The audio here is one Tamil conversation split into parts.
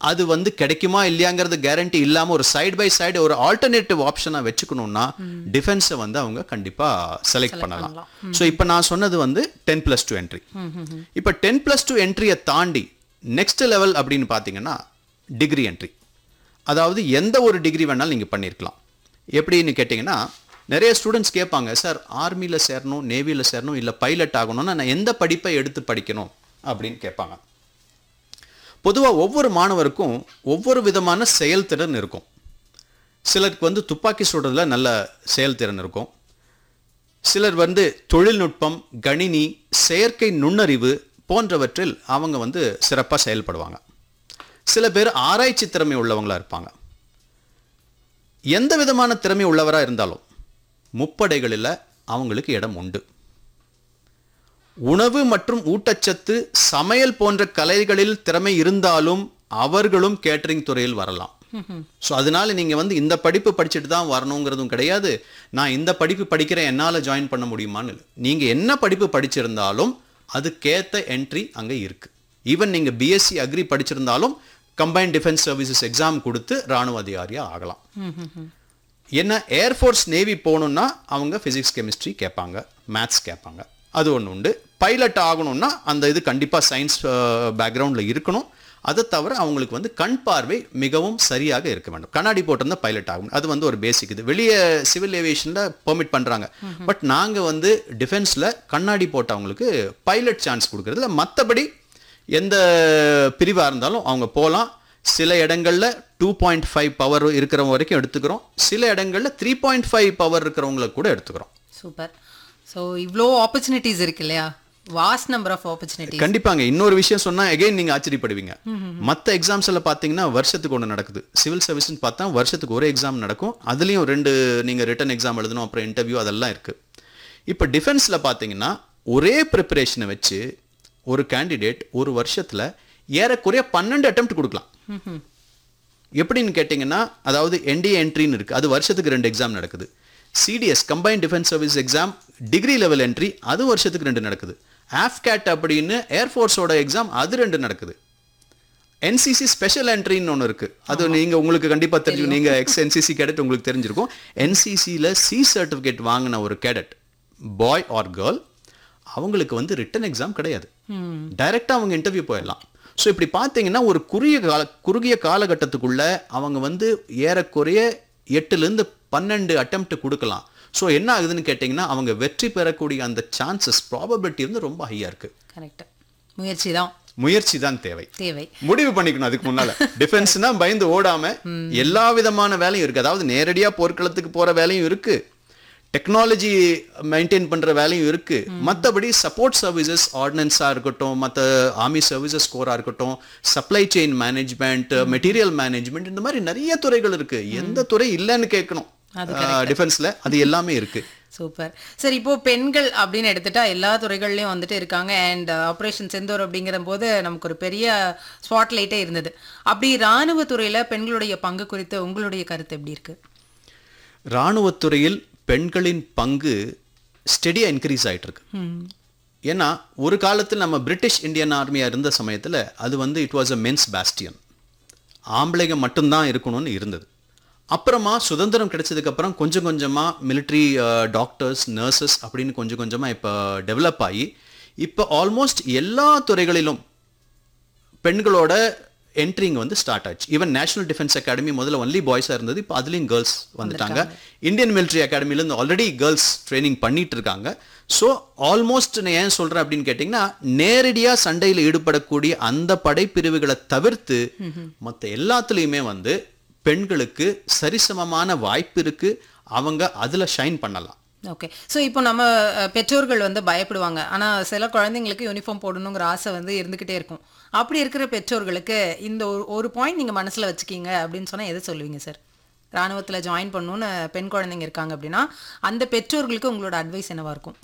அது வந்து கிடைக்குமா இல்லையாங்கிறது கேரண்டி இல்லாம ஒரு சைடு பை சைடு ஒரு ஆல்டர்னேட்டிவ் ஆப்ஷனா வச்சுக்கணும்னா டிஃபென்ஸை வந்து அவங்க கண்டிப்பா செலக்ட் பண்ணலாம் ஸோ இப்போ நான் சொன்னது வந்து டென் பிளஸ் டூ என்ட்ரி இப்போ டென் பிளஸ் டூ என்ட்ரியை தாண்டி நெக்ஸ்ட் லெவல் அப்படின்னு பார்த்தீங்கன்னா டிகிரி என்ட்ரி அதாவது எந்த ஒரு டிகிரி வேணாலும் நீங்கள் பண்ணியிருக்கலாம் எப்படின்னு கேட்டிங்கன்னா நிறைய ஸ்டூடெண்ட்ஸ் கேட்பாங்க சார் ஆர்மியில் சேரணும் நேவியில் சேரணும் இல்லை பைலட் ஆகணும்னா நான் எந்த படிப்பை எடுத்து படிக்கணும் அப்படின்னு கேட்பாங்க பொதுவாக ஒவ்வொரு மாணவருக்கும் ஒவ்வொரு விதமான செயல்திறன் இருக்கும் சிலருக்கு வந்து துப்பாக்கி சுடுறதுல நல்ல செயல்திறன் இருக்கும் சிலர் வந்து தொழில்நுட்பம் கணினி செயற்கை நுண்ணறிவு போன்றவற்றில் அவங்க வந்து சிறப்பாக செயல்படுவாங்க சில பேர் ஆராய்ச்சி திறமை உள்ளவங்களா இருப்பாங்க எந்த விதமான திறமை உள்ளவராக இருந்தாலும் முப்படைகளில் அவங்களுக்கு இடம் உண்டு உணவு மற்றும் ஊட்டச்சத்து சமையல் போன்ற கலைகளில் திறமை இருந்தாலும் அவர்களும் கேட்டரிங் துறையில் வரலாம் ஸோ அதனால நீங்க வந்து இந்த படிப்பு படிச்சுட்டு தான் வரணுங்கிறதும் கிடையாது நான் இந்த படிப்பு படிக்கிறேன் என்னால ஜாயின் பண்ண முடியுமான்னு இல்லை நீங்க என்ன படிப்பு படிச்சிருந்தாலும் அதுக்கேத்த என்ட்ரி அங்க இருக்கு ஈவன் நீங்க பிஎஸ்சி அக்ரி படிச்சிருந்தாலும் கம்பைன்ட் டிஃபென்ஸ் சர்வீசஸ் எக்ஸாம் கொடுத்து ராணுவ அதிகாரியா ஆகலாம் என்ன ஏர்ஃபோர்ஸ் நேவி போகணுன்னா அவங்க ஃபிசிக்ஸ் கெமிஸ்ட்ரி கேட்பாங்க மேத்ஸ் கேட்பாங்க அது ஒன்று உண்டு பைலட் ஆகணும்னா அந்த இது கண்டிப்பாக சயின்ஸ் பேக்ரவுண்டில் இருக்கணும் அதை தவிர அவங்களுக்கு வந்து கண் பார்வை மிகவும் சரியாக இருக்க வேண்டும் கண்ணாடி போட்டிருந்தா பைலட் ஆகும் அது வந்து ஒரு பேசிக் இது வெளியே சிவில் ஏவியேஷனில் பெர்மிட் பண்ணுறாங்க பட் நாங்கள் வந்து டிஃபென்ஸில் கண்ணாடி போட்டவங்களுக்கு பைலட் சான்ஸ் கொடுக்குறதுல மற்றபடி எந்த பிரிவாக இருந்தாலும் அவங்க போகலாம் சில இடங்கள்ல டூ பாயிண்ட் ஃபைவ் பவர் இருக்கிறவங்க வரைக்கும் எடுத்துக்கிறோம் சில இடங்கள்ல த்ரீ பாயிண்ட் ஃபைவ் பவர் இருக்கிறவங்கள கூட எடுத்துக்கிறோம் சூப்பர் ஸோ இவ்வளோ ஆப்பர்ச்சுனிட்டிஸ் இருக்கு இல்லையா வாஸ்ட் நம்பர் ஆஃப் ஆப்பர்ச்சுனிட்டிஸ் கண்டிப்பாங்க இன்னொரு விஷயம் சொன்னா எகைன் நீங்க ஆச்சரியப்படுவீங்க மற்ற எக்ஸாம்ஸ்ல பாத்தீங்கன்னா வருஷத்துக்கு ஒன்று நடக்குது சிவில் சர்வீஸ்னு பார்த்தா வருஷத்துக்கு ஒரு எக்ஸாம் நடக்கும் அதுலயும் ரெண்டு நீங்க ரிட்டன் எக்ஸாம் எழுதணும் அப்புறம் இன்டர்வியூ அதெல்லாம் இருக்கு இப்போ டிஃபென்ஸ்ல பாத்தீங்கன்னா ஒரே ப்ரிப்பரேஷனை வச்சு ஒரு கேண்டிடேட் ஒரு வருஷத்துல ஏறக்குறைய பன்னெண்டு அட்டெம்ப்ட் கொடுக்கலாம் எப்படின்னு கேட்டிங்கன்னா அதாவது என்டிஏ என்ட்ரின்னு இருக்குது அது வருஷத்துக்கு ரெண்டு எக்ஸாம் நடக்குது CDS combine defence service exam degree level entry அது வருஷத்துக்கு ரெண்டு நடக்குது ஆஃப்கேட் அப்படின்னு ஏர்ஃபோர்ஸோட எக்ஸாம் அது ரெண்டு நடக்குது என்சிசி ஸ்பெஷல் என்ட்ரின்னு ஒன்று இருக்கு அது நீங்க உங்களுக்கு கண்டிப்பா தெரியும் நீங்க எக்ஸ் என்சிசி கேடட் உங்களுக்கு தெரிஞ்சிருக்கும் என்சிசியில் சி சர்டிஃபிகேட் வாங்கின ஒரு கேடட் பாய் ஆர் கேர்ள் அவங்களுக்கு வந்து ரிட்டன் எக்ஸாம் கிடையாது டைரக்டா அவங்க இன்டர்வியூ போயிடலாம் ஸோ இப்படி பார்த்தீங்கன்னா ஒரு குறுகிய கால குறுகிய காலகட்டத்துக்குள்ள அவங்க வந்து ஏறக்குறைய எட்டுலேருந்து பன்னெண்டு அட்டெம்ப்ட் கொடுக்கலாம் ஸோ என்ன ஆகுதுன்னு கேட்டிங்கன்னா அவங்க வெற்றி பெறக்கூடிய அந்த சான்சஸ் ப்ராபபிலிட்டி வந்து ரொம்ப ஹையாக இருக்கு கரெக்ட் முயற்சி தான் முயற்சி தான் தேவை தேவை முடிவு பண்ணிக்கணும் அதுக்கு முன்னால டிஃபென்ஸ்னா பயந்து ஓடாம எல்லா விதமான வேலையும் இருக்கு அதாவது நேரடியா போர்க்களத்துக்கு போற வேலையும் இருக்கு டெக்னாலஜி மெயின்டைன் பண்ற வேலையும் இருக்கு மற்றபடி சப்போர்ட் சர்வீசஸ் ஆர்டினன்ஸா இருக்கட்டும் மற்ற ஆர்மி சர்வீசஸ் கோரா இருக்கட்டும் supply chain management material management இந்த மாதிரி நிறைய துறைகள் இருக்கு எந்த துறை இல்லைன்னு கேட்கணும் டிஃபென்ஸ்ல அது எல்லாமே இருக்கு சூப்பர் சரி இப்போ பெண்கள் அப்படின்னு எடுத்துட்டா எல்லா துறைகள்லயும் வந்துட்டு இருக்காங்க அண்ட் ஆப்ரேஷன் செந்தூர் அப்படிங்கிற போது நமக்கு ஒரு பெரிய ஸ்பாட்லைட்டே இருந்தது அப்படி ராணுவ துறையில பெண்களுடைய பங்கு குறித்து உங்களுடைய கருத்து எப்படி இருக்கு இராணுவத்துறையில் பெண்களின் பங்கு ஸ்டெடியாக இன்க்ரீஸ் ஆயிட்டு இருக்கு ஏன்னா ஒரு காலத்தில் நம்ம பிரிட்டிஷ் இந்தியன் ஆர்மியாக இருந்த சமயத்தில் அது வந்து it was a men's bastion ஆம்பளைங்க மட்டும்தான் இருக்கணும்னு இருந்தது அப்புறமா சுதந்திரம் கிடைச்சதுக்கப்புறம் கொஞ்சம் கொஞ்சமாக மிலிட்ரி டாக்டர்ஸ் நர்சஸ் அப்படின்னு கொஞ்சம் கொஞ்சமாக இப்போ டெவலப் ஆகி இப்போ ஆல்மோஸ்ட் எல்லா துறைகளிலும் பெண்களோட என்ட்ரிங் வந்து ஸ்டார்ட் ஆச்சு ஈவன் நேஷனல் டிஃபென்ஸ் அகாடமி முதல்ல ஒன்லி பாய்ஸாக இருந்தது இப்போ அதுலேயும் கேர்ள்ஸ் வந்துட்டாங்க இந்தியன் மிலிட்ரி அகாடமிலேருந்து ஆல்ரெடி கேர்ள்ஸ் ட்ரைனிங் பண்ணிட்டு இருக்காங்க ஸோ ஆல்மோஸ்ட் நான் ஏன் சொல்கிறேன் அப்படின்னு கேட்டிங்கன்னா நேரடியாக சண்டையில் ஈடுபடக்கூடிய அந்த படைப்பிரிவுகளை தவிர்த்து மற்ற எல்லாத்துலேயுமே வந்து பெண்களுக்கு சரிசமமான வாய்ப்பு இருக்கு அவங்க அதில் ஷைன் பண்ணலாம் ஓகே ஸோ இப்போ நம்ம அஹ், பெற்றோர்கள் வந்து பயப்படுவாங்க ஆனா சில குழந்தைங்களுக்கு யூனிஃபார்ம் போடணுங்கிற ஆசை வந்து இருந்துகிட்டே இருக்கும் அப்படி இருக்கிற பெற்றோர்களுக்கு இந்த ஒரு ஒரு பாயிண்ட் நீங்க மனசுல வச்சுக்கீங்க அப்படின்னு சொன்னா எதை சொல்லுவீங்க சார் ராணுவத்துல ஜாயின் பண்ணணும்னு பெண் குழந்தைங்க இருக்காங்க அப்படின்னா அந்த பெற்றோர்களுக்கு உங்களோட அட்வைஸ் என்னவா இருக்கும்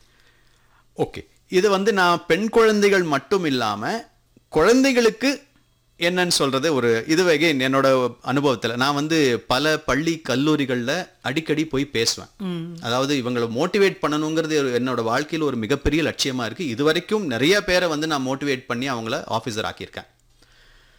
ஓகே இது வந்து நான் பெண் குழந்தைகள் மட்டும் இல்லாம குழந்தைகளுக்கு என்னன்னு சொல்றது ஒரு இது again என்னோட அனுபவத்துல நான் வந்து பல பள்ளி கல்லூரிகள்ல அடிக்கடி போய் பேசுவேன் அதாவது இவங்களை மோட்டிவேட் பண்ணணுங்கிறது ஒரு- என்னோட வாழ்க்கையில ஒரு மிகப்பெரிய லட்சியமா இருக்கு இது வரைக்கும் நிறைய பேரை வந்து நான் மோட்டிவேட் பண்ணி அவங்கள ஆஃபீஸர் ஆக்கியிருக்கேன்